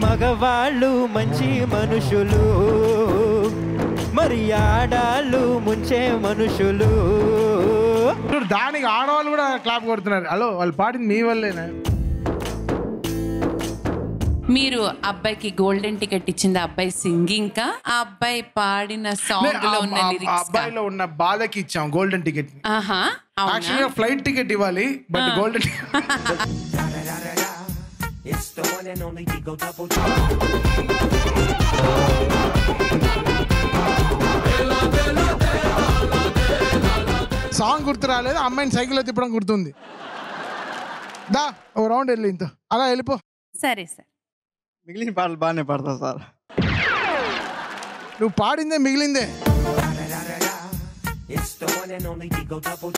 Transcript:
మగవాళ్ళు మంచి మనుషులు మరి ఆడాళ్ళు ముంచే మనుషులు చూడు దానికి ఆడవాళ్ళు కూడా క్లాప్ కొడుతున్నారు హలో వాళ్ళు పాడింది మీ వల్లేనా మీరు అబ్బాయికి గోల్డెన్ టికెట్ ఇచ్చింది ఆ అబ్బాయి సింగింగ్ కా ఆ అబ్బాయి పాడిన సాంగ్ లో ఉన్న ఆ- ఆ లిరిక్స్ కా అబ్బాయిలో ఉన్న బాధకి ఇచ్చాం గోల్డెన్ టికెట్ ఆహా అవునా యాక్చువల్గా ఫ్లైట్ టికెట్ ఇవ్వాలి బట్ గోల్డెన్ సాంగ్ గుర్తు రాలేదు అమ్మాయిని సైకిల్లో తిప్పడం గుర్తుంది దా ఓ రౌండ్ వెళ్ళి ఇంత అలా వెళ్ళిపో సరే సార్ మిగిలిన పాటలు బాగానే పడతా సార్ నువ్వు పాడిందే మిగిలిందే